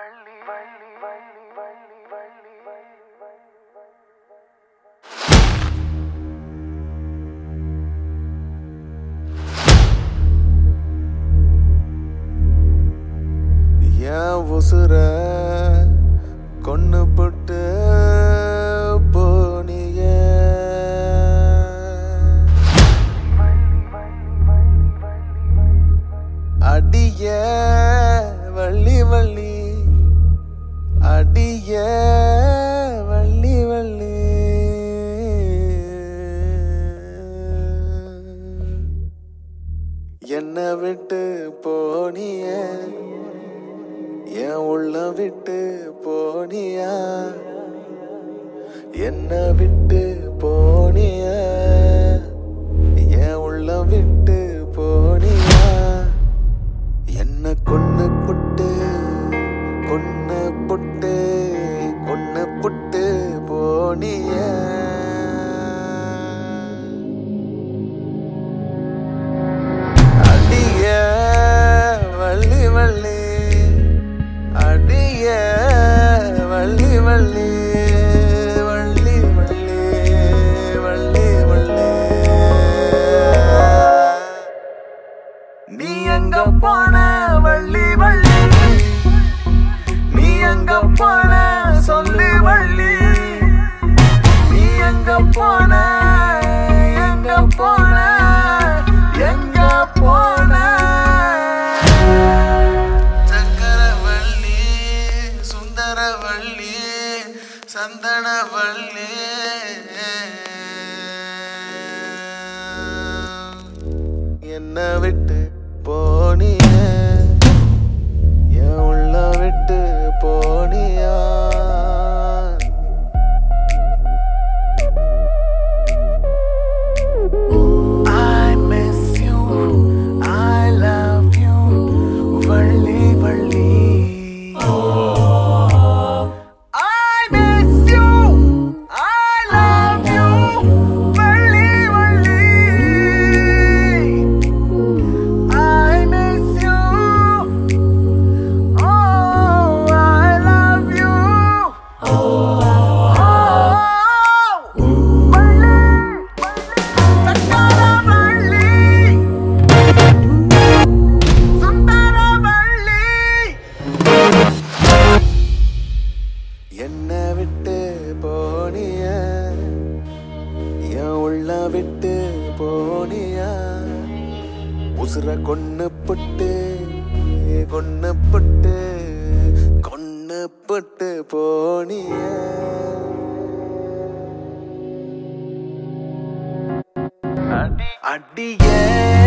என் உசுர கொன்னு புட்டு போனிய அடிய வள்ளி வள்ளி அடிய வள்ளி வள்ளி என்ன விட்டு போனிய என் உள்ள விட்டு போனியா என்ன விட்டு போனிய என் உள்ள விட்டு போனியா என்ன கொன்னு புட்டு கொன்னு புட்டு கொன்னு புட்டு போனிய அடிய வள்ளி வள்ளி அடிய வள்ளி வள்ளி வள்ளி வள்ளி வள்ளி வள்ளி நீ எங்க போன வள்ளி வள்ளி நீ எங்க போன சொல்லி வள்ளி நீ எங்க போன எங்க போன எங்க போன சக்கரவள்ளி சுந்தரவள்ளி சந்தனவள்ளி என்ன விட்டு போனிய என் உள்ள விட்டு போனியா I miss you, I love you, Valli Valli I miss you, I love you, Valli Valli I miss you, oh I love you, oh Valli சக்கரவள்ளி சுந்தரவள்ளி என்ன விட்டு போனிய என் உள்ள விட்டு போனியா உசுர கொன்னு புட்டு கொன்னு புட்டு கொன்னு புட்டு போனிய அடியே